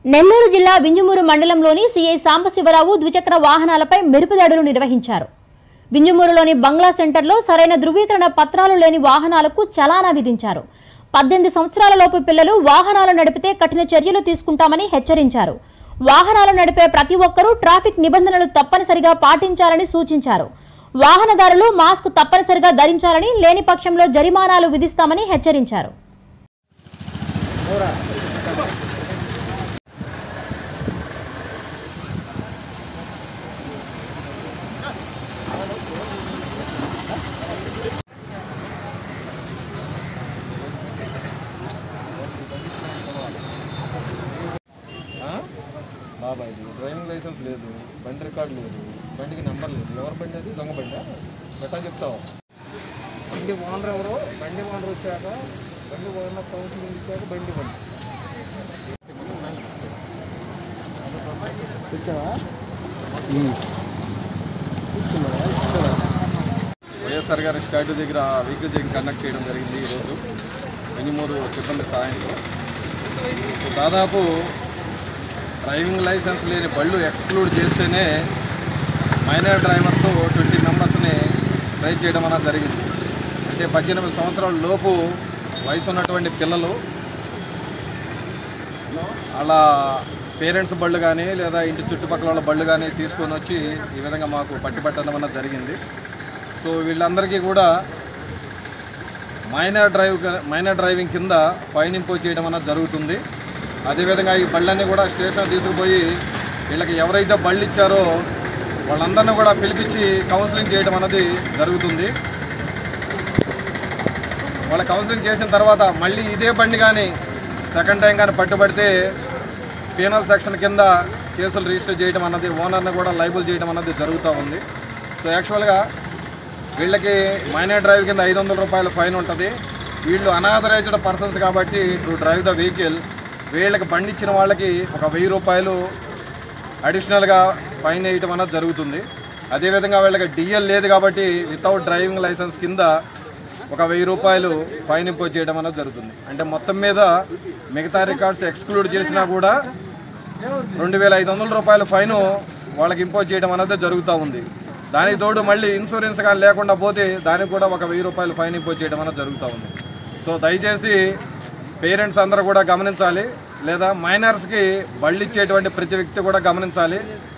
నెల్లూరు జిల్లా వింజమూరు మండలంలోని సీఐ సాంబశివరావు ద్విచక్ర వాహనాలపై మెరుపుదాడులు నిర్వహించారు వింజమూరులోని బంగ్లా సెంటర్లో సరైన ధృవీకరణ పత్రాలు లేని వాహనాలకు చలానా విధించారు పద్దెనిమిది సంవత్సరాల లోపు పిల్లలు వాహనాలు నడిపితే కఠిన చర్యలు తీసుకుంటామని హెచ్చరించారు వాహనాలు నడిపే ప్రతి ఒక్కరూ ట్రాఫిక్ నిబంధనలు తప్పనిసరిగా పాటించాలని సూచించారు వాహనదారులు మాస్క్ తప్పనిసరిగా ధరించాలని లేని పక్షంలో జరిమానాలు విధిస్తామని హెచ్చరించారు బాబాయ్ డ్రైవింగ్ లైసెన్స్ లేదు బండి రికార్డు లేదు బండికి నెంబర్ లేదు ఎవరు బండి అది దొంగ బండి ఎట్లా చెప్తావు బండి ఓనర్ ఎవరు బండి ఓనర్ వచ్చాక బండి ఓనర్ కౌన్సిలింగ్ ఇచ్చాక బండి బండి వచ్చావా వైఎస్ఆర్ గారి స్టాట్యూ దగ్గర వెహికల్ చెకింగ్ కండక్ట్ చేయడం జరిగింది ఈరోజు వెంజమూరు సిబ్బంది సహాయంతో సో దాదాపు డ్రైవింగ్ లైసెన్స్ లేని బళ్ళు ఎక్స్క్లూడ్ చేస్తేనే మైనర్ డ్రైవర్స్ ట్వంటీ మెంబర్స్ని డ్రైవ్ చేయడం అనేది జరిగింది అంటే పద్దెనిమిది సంవత్సరాల లోపు వయసు ఉన్నటువంటి పిల్లలు అలా పేరెంట్స్ బళ్ళు కానీ లేదా ఇంటి చుట్టుపక్కల వాళ్ళ బళ్ళు కానీ తీసుకొని వచ్చి ఈ విధంగా మాకు పట్టిపట్టడం అన్నది జరిగింది సో వీళ్ళందరికీ కూడా మైనర్ డ్రైవ్ మైనర్ డ్రైవింగ్ కింద ఫైన్ ఇంపోజ్ చేయడం అన్నది జరుగుతుంది అదేవిధంగా ఈ బళ్ళన్నీ కూడా స్టేషన్ తీసుకుపోయి వీళ్ళకి ఎవరైతే బళ్ళు ఇచ్చారో వాళ్ళందరినీ కూడా పిలిపించి కౌన్సిలింగ్ చేయడం అన్నది జరుగుతుంది వాళ్ళ కౌన్సిలింగ్ చేసిన తర్వాత మళ్ళీ ఇదే బండి కానీ సెకండ్ టైం కానీ పట్టుబడితే పీనల్ సెక్షన్ కింద కేసులు రిజిస్టర్ చేయడం అన్నది ఓనర్ని కూడా లైబుల్ చేయడం అన్నది జరుగుతూ ఉంది సో యాక్చువల్గా వీళ్ళకి మైనర్ డ్రైవ్ కింద ఐదు వందల రూపాయల ఫైన్ ఉంటుంది వీళ్ళు అనాథరైజ్డ్ పర్సన్స్ కాబట్టి టు డ్రైవ్ ద వెహికల్ వీళ్ళకి బండి ఇచ్చిన వాళ్ళకి ఒక వెయ్యి రూపాయలు అడిషనల్గా ఫైన్ వేయటం అన్నది జరుగుతుంది అదేవిధంగా వీళ్ళకి డిఎల్ లేదు కాబట్టి వితౌట్ డ్రైవింగ్ లైసెన్స్ కింద ఒక వెయ్యి రూపాయలు ఫైన్ ఇంపోజ్ చేయడం అన్నది జరుగుతుంది అంటే మొత్తం మీద మిగతా రికార్డ్స్ ఎక్స్క్లూడ్ చేసినా కూడా రెండు వేల ఐదు వందల రూపాయల ఫైన్ వాళ్ళకి ఇంపోజ్ చేయడం అనేది జరుగుతూ ఉంది దానికి తోడు మళ్ళీ ఇన్సూరెన్స్ కానీ లేకుండా పోతే దానికి కూడా ఒక వెయ్యి రూపాయలు ఫైన్ ఇంపోజ్ చేయడం అనేది జరుగుతూ ఉంది సో దయచేసి పేరెంట్స్ అందరూ కూడా గమనించాలి లేదా మైనర్స్కి బళ్ళు ఇచ్చేటువంటి ప్రతి వ్యక్తి కూడా గమనించాలి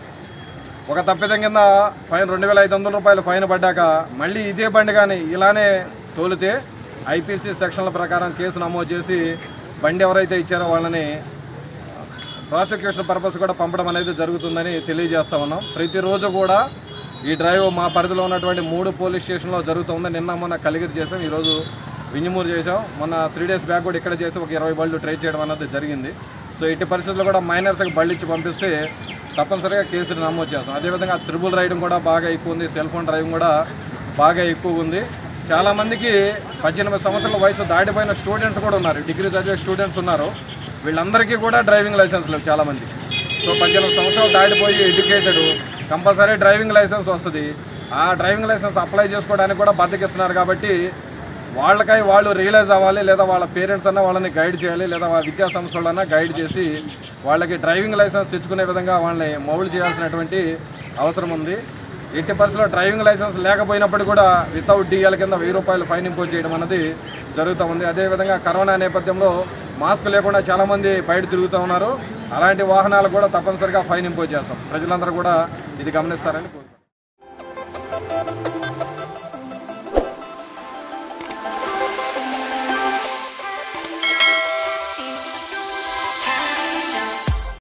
ఒక తప్పిదం కింద ఫైన్ రెండు వేల ఐదు వందల రూపాయలు ఫైన్ పడ్డాక మళ్ళీ ఇదే బండి కానీ ఇలానే తోలితే ఐపీసీ సెక్షన్ల ప్రకారం కేసు నమోదు చేసి బండి ఎవరైతే ఇచ్చారో వాళ్ళని ప్రాసిక్యూషన్ పర్పస్ కూడా పంపడం అనేది జరుగుతుందని తెలియజేస్తా ఉన్నాం ప్రతిరోజు కూడా ఈ డ్రైవ్ మా పరిధిలో ఉన్నటువంటి మూడు పోలీస్ స్టేషన్లో జరుగుతుంది నిన్న మొన్న కలిగిరి చేసాం ఈరోజు వింజమూరు చేసాం మొన్న త్రీ డేస్ బ్యాక్ కూడా ఇక్కడ చేసి ఒక ఇరవై బళ్ళు ట్రై చేయడం అనేది జరిగింది సో ఇట్టి పరిస్థితుల్లో కూడా మైనర్స్కి బళ్ళు ఇచ్చి పంపిస్తే తప్పనిసరిగా కేసులు నమోదు చేస్తాం అదేవిధంగా త్రిబుల్ రైడింగ్ కూడా బాగా ఎక్కువ ఉంది సెల్ ఫోన్ డ్రైవింగ్ కూడా బాగా ఎక్కువ ఉంది చాలామందికి పద్దెనిమిది సంవత్సరాల వయసు దాటిపోయిన స్టూడెంట్స్ కూడా ఉన్నారు డిగ్రీ చదివే స్టూడెంట్స్ ఉన్నారు వీళ్ళందరికీ కూడా డ్రైవింగ్ లైసెన్స్ లేవు చాలామంది సో పద్దెనిమిది సంవత్సరాలు దాటిపోయి ఎడ్యుకేటెడ్ కంపల్సరీ డ్రైవింగ్ లైసెన్స్ వస్తుంది ఆ డ్రైవింగ్ లైసెన్స్ అప్లై చేసుకోవడానికి కూడా బద్దకిస్తున్నారు కాబట్టి వాళ్ళకై వాళ్ళు రియలైజ్ అవ్వాలి లేదా వాళ్ళ పేరెంట్స్ అన్న వాళ్ళని గైడ్ చేయాలి లేదా వాళ్ళ విద్యా సంస్థలన్నా గైడ్ చేసి వాళ్ళకి డ్రైవింగ్ లైసెన్స్ తెచ్చుకునే విధంగా వాళ్ళని మౌల్డ్ చేయాల్సినటువంటి అవసరం ఉంది ఎట్టి పరిస్థితుల్లో డ్రైవింగ్ లైసెన్స్ లేకపోయినప్పుడు కూడా వితౌట్ డిఎల్ కింద వెయ్యి రూపాయలు ఫైన్ ఇంపోజ్ చేయడం అనేది జరుగుతూ ఉంది అదేవిధంగా కరోనా నేపథ్యంలో మాస్క్ లేకుండా చాలామంది బయట తిరుగుతూ ఉన్నారు అలాంటి వాహనాలు కూడా తప్పనిసరిగా ఫైన్ ఇంపోజ్ చేస్తాం ప్రజలందరూ కూడా ఇది గమనిస్తారని కోరుకుంటున్నాను